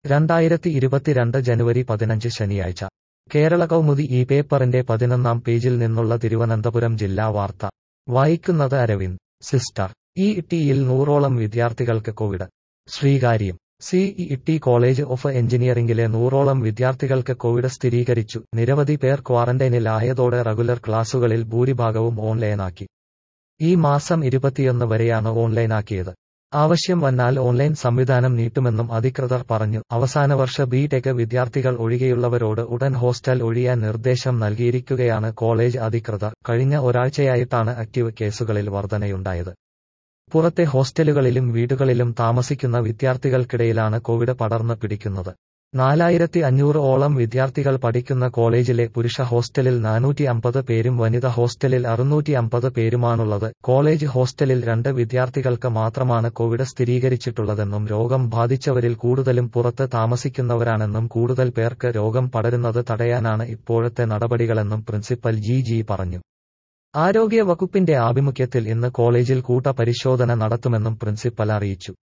രണ്ടായിരത്തി ഇരുപത്തിരണ്ട് ജനുവരി പതിനഞ്ച് ശനിയാഴ്ച കേരള കൗമുദി ഈ പേപ്പറിന്റെ പതിനൊന്നാം പേജിൽ നിന്നുള്ള തിരുവനന്തപുരം ജില്ലാ വാർത്ത വായിക്കുന്നത് അരവിന്ദ് സിസ്റ്റർ ഇ ടിയിൽ നൂറോളം വിദ്യാർത്ഥികൾക്ക് Covid Sreekaryam C E T college of എഞ്ചിനീയറിംഗിലെ നൂറോളം വിദ്യാർത്ഥികൾക്ക് കോവിഡ് സ്ഥിരീകരിച്ചു നിരവധി പേർ ക്വാറന്റൈനിൽ ആയതോടെ റെഗുലർ ക്ലാസുകളിൽ ഭൂരിഭാഗവും ഓൺലൈനാക്കി ഈ മാസം ഇരുപത്തിയൊന്ന് വരെയാണ് ഓൺലൈനാക്കിയത് ആവശ്യം വന്നാൽ ഓൺലൈൻ സംവിധാനം നീട്ടുമെന്നും അധികൃതർ പറഞ്ഞു അവസാന വർഷ ബി ടെക് വിദ്യാർത്ഥികൾ ഒഴികെയുള്ളവരോട് ഉടൻ ഹോസ്റ്റൽ ഒഴിയാൻ നിർദ്ദേശം നൽകിയിരിക്കുകയാണ് കോളേജ് അധികൃതർ കഴിഞ്ഞ ഒരാഴ്ചയായിട്ടാണ് ആക്റ്റീവ് കേസുകളിൽ വർധനയുണ്ടായത് പുറത്തെ ഹോസ്റ്റലുകളിലും വീടുകളിലും താമസിക്കുന്ന വിദ്യാർത്ഥികൾക്കിടയിലാണ് കോവിഡ് പടർന്ന് പിടിക്കുന്നത് നാലായിരത്തി അഞ്ഞൂറ് ഓളം വിദ്യാർത്ഥികൾ പഠിക്കുന്ന കോളേജിലെ പുരുഷ ഹോസ്റ്റലിൽ നാനൂറ്റി അമ്പത് പേരും വനിത ഹോസ്റ്റലിൽ അറുന്നൂറ്റി അമ്പത് പേരുമാണുള്ളത് കോളേജ് ഹോസ്റ്റലിൽ രണ്ട് വിദ്യാർത്ഥികൾക്ക് മാത്രമാണ് കോവിഡ് സ്ഥിരീകരിച്ചിട്ടുള്ളതെന്നും രോഗം ബാധിച്ചവരിൽ കൂടുതലും പുറത്ത് താമസിക്കുന്നവരാണെന്നും കൂടുതൽ പേർക്ക് രോഗം പടരുന്നത് തടയാനാണ് ഇപ്പോഴത്തെ നടപടികളെന്നും പ്രിൻസിപ്പൽ ജി ജി പറഞ്ഞു ആരോഗ്യ വകുപ്പിന്റെ ആഭിമുഖ്യത്തിൽ ഇന്ന് കോളേജിൽ കൂട്ട പരിശോധന നടത്തുമെന്നും പ്രിൻസിപ്പൽ അറിയിച്ചു